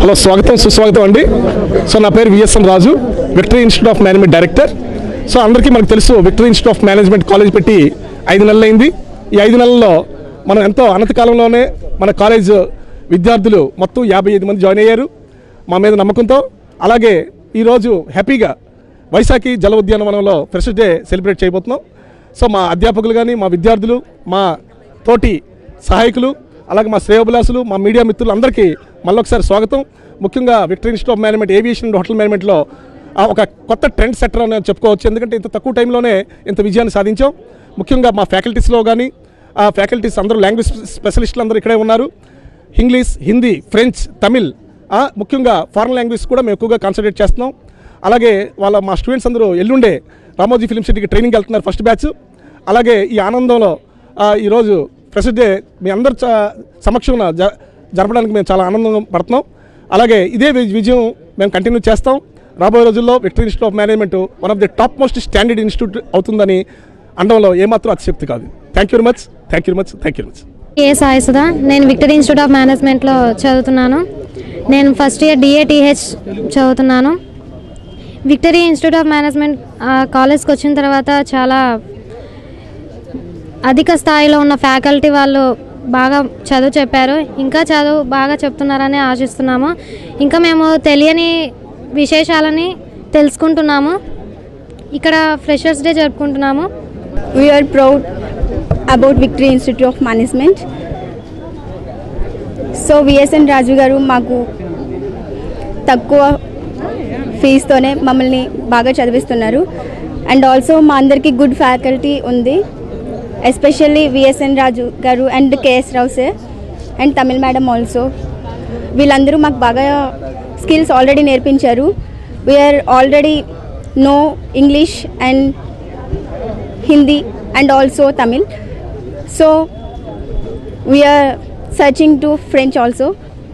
Hello స్వాగతం సుస్వాగతం అండి సో నా పేరు VSN Raju Victory Institute of Management director so అందరికీ మనకు తెలుసు Victory Institute of Management college పెట్టి ఐదు నెలలు అయింది ఈ ఐదు నెలల్లో మనం ఎంతో అనతి కాలంలోనే మన కాలేజ్ విద్యార్థులు మొత్తం యాభై ఐదు మంది జాయిన్ అయ్యారు మా మీద నమ్మకంతో అలాగే ఈరోజు హ్యాపీగా వైశాఖి జల ఉద్యానవనంలో ఫ్రెషర్స్ డే సెలబ్రేట్ చేయబోతున్నాం సో మా అధ్యాపకులు కానీ మా విద్యార్థులు మా తోటి సహాయకులు అలాగే మా శ్రేయోభిలాసులు మా మీడియా మిత్రులు అందరికీ మళ్ళొకసారి స్వాగతం ముఖ్యంగా Victory Institute of Management aviation and hotel మేనేజ్మెంట్లో ఆ, ఒక కొత్త ట్రెండ్ సెటర్ అని చెప్పుకోవచ్చు ఎందుకంటే ఇంత తక్కువ టైంలోనే ఇంత విజయాన్ని సాధించాం ముఖ్యంగా మా ఫ్యాకల్టీస్లో కానీ ఆ ఫ్యాకల్టీస్ అందరూ లాంగ్వేజ్ స్పెషలిస్టులు అందరూ ఇక్కడే ఉన్నారు ఇంగ్లీష్ హిందీ ఫ్రెంచ్ తమిళ్ ఆ, ముఖ్యంగా ఫారెన్ లాంగ్వేజ్ కూడా మేము ఎక్కువగా కాన్సన్ట్రేట్ చేస్తున్నాం అలాగే వాళ్ళ మా స్టూడెంట్స్ అందరూ ఎల్లుండే రామోజీ ఫిలిం సిటీకి ట్రైనింగ్ వెళ్తున్నారు ఫస్ట్ బ్యాచ్ అలాగే ఈ ఆనందంలో ఆ, ఈరోజు ప్రెసిడ్ డే మీ అందరి చ- సమక్షంలో జ జరపడానికి మేము చాలా ఆనందం పడుతున్నాం అలాగే ఇదే వి- విజయం మేము కంటిన్యూ చేస్తాం రాబోయే రోజుల్లో Victory Institute of Management one of the top most standard institute అవుతుందని అనడంలో ఏమాత్రం అతిశక్తి కాదు thank you very much thank you very much thank you very much A Sai Sudha నేను విక్టరీ ఇన్స్టిట్యూట్ ఆఫ్ మేనేజ్మెంట్లో చదువుతున్నాను నేను ఫస్ట్ ఇయర్ డిఏటిహెచ్ చదువుతున్నాను విక్టరీ ఇన్స్టిట్యూట్ ఆఫ్ మేనేజ్మెంట్ ఆ, కాలేజ్కి వచ్చిన తర్వాత చాలా అధిక స్థాయిలో ఉన్న ఫ్యాకల్టీ వాళ్ళు బాగా చదువు చెప్పారు ఇంకా చదువు బాగా చెప్తున్నారని ఆశిస్తున్నాము ఇంకా మేము తెలియని విశేషాలని తెలుసుకుంటున్నాము ఇక్కడ ఫ్రెషర్స్ డే జరుపుకుంటున్నాము We are proud about Victory Institute of Management. So VSN Raju garu మాకు తక్కువ ఫీజుతోనే మమ్మల్ని బాగా చదివిస్తున్నారు అండ్ ఆల్సో మా అందరికీ గుడ్ ఫ్యాకల్టీ ఉంది especially VSN Raju garu and KS Rao sir and Tamil madam also వీళ్ళందరూ మాకు బాగా స్కిల్స్ ఆల్రెడీ నేర్పించారు we're already know English and Hindi and also Tamil so we're searching to French also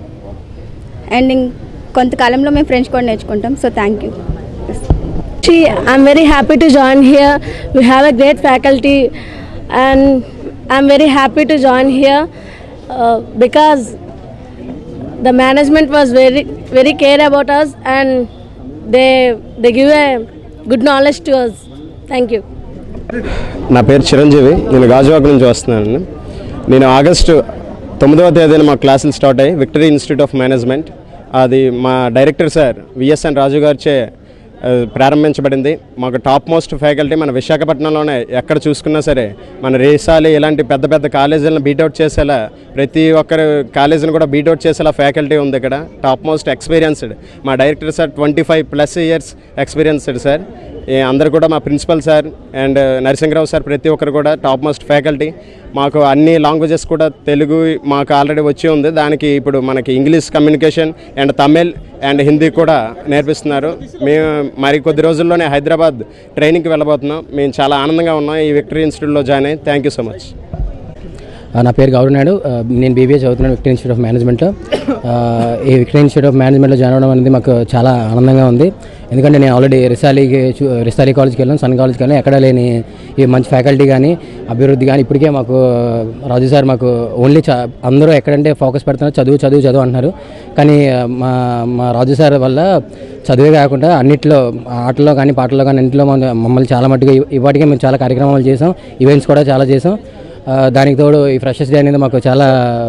and కొంతకాలంలో మేము ఫ్రెంచ్ కూడా నేర్చుకుంటాం so thank you Actually, I'm very happy to join here. We have a great faculty, and I'm very happy to join here uh, because the management was very very care about us, and they they give a good knowledge to us. Thank you. నా పేరు చిరంజీవి నేను గాజువాక నుంచి వస్తున్నాను నేను August తొమ్మిదవ తేదీన మా క్లాసులు స్టార్ట్ అయ్యి విక్టరీ ఇన్స్టిట్యూట్ ఆఫ్ మేనేజ్మెంట్ అది మా డైరెక్టర్ సార్ విఎస్ఎన్ రాజు గారిచే ఆ, ప్రారంభించబడింది మాకు టాప్ మోస్ట్ ఫ్యాకల్టీ మన విశాఖపట్నంలోనే ఎక్కడ చూసుకున్నా సరే మన రేసాలి ఇలాంటి పెద్ద పెద్ద కాలేజీలను బీట్అవుట్ చేసేలా ప్రతి ఒక్కరు కాలేజీని కూడా బీట్అవుట్ చేసేలా ఫ్యాకల్టీ ఉంది ఇక్కడ టాప్ మోస్ట్ ఎక్స్పీరియన్స్డ్ మా director sir twenty five plus years experienced sir ఏ అందరు కూడా మా principal sir and Narasimha Rao sir ప్రతి ఒక్కరు కూడా టాప్ మోస్ట్ ఫ్యాకల్టీ మాకు అన్ని లాంగ్వేజెస్ కూడా తెలుగు మాకు ఆల్రెడీ వచ్చి ఉంది దానికి ఇప్పుడు మనకి English communication and Tamil and Hindi కూడా నేర్పిస్తున్నారు మేము మరి కొద్ది రోజుల్లోనే హైదరాబాద్ ట్రైనింగ్కి వెళ్ళబోతున్నాం మేము చాలా ఆనందంగా ఉన్నాం ఈ విక్టరీ ఇన్స్టిట్యూట్లో జాయిన్ అయ్యి థ్యాంక్ యూ సో మచ్ ఆ, నా పేరు గౌరవ్ నాయుడు ఆ, నేను బీబీఏ చదువుతున్నాను విక్టరీ ఇన్స్టిట్యూట్ ఆఫ్ మేనేజ్మెంట్లో ఆ, ఈ విక్టరీ ఇన్స్టిట్యూట్ ఆఫ్ మేనేజ్మెంట్లో జాయిన్ అవ్వడం అనేది మాకు చాలా ఆనందంగా ఉంది ఎందుకంటే నేను ఆల్రెడీ రిసాలీకి చూ- రిసాలీ కాలేజ్కి వెళ్ళాను సన్ కాలేజ్కి వెళ్ళాను ఎక్కడ లేని ఈ మంచి ఫ్యాకల్టీ కానీ అభివృద్ధి కానీ ఇప్పటికే మాకు రాజు సార్ మాకు ఓన్లీ చ అందరూ ఎక్కడంటే ఫోకస్ పెడుతున్నారు చదువు చదువు చదువు అంటున్నారు కానీ ఆ, మా మా రాజు సార్ వల్ల చదువే కాకుండా అన్నిట్లో ఆటల్లో కానీ పాటల్లో కానీ అన్నింటిలో మన- మమ్మల్ని చాలా మట్టుగా ఇ- ఇవాటికే మేము చాలా కార్యక్రమాలు చేసాం ఈవెంట్స్ కూడా చాలా చేసాం ఆ, దానికి తోడు ఈ ఫ్రెషర్స్ డే అనేది మాకు చాలా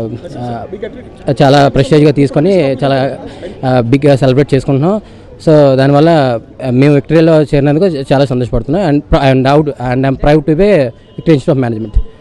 ఆ, చాలా ప్రెస్టేజ్గా తీసుకొని చాలా బిగ్గా సెలబ్రేట్ చేసుకుంటున్నాం సో దానివల్ల ఆ, మేము విక్టరీలో చేరినందుకు చాలా సంతోషపడుతున్నాం and and out and I'm proud to be Victory Institute of management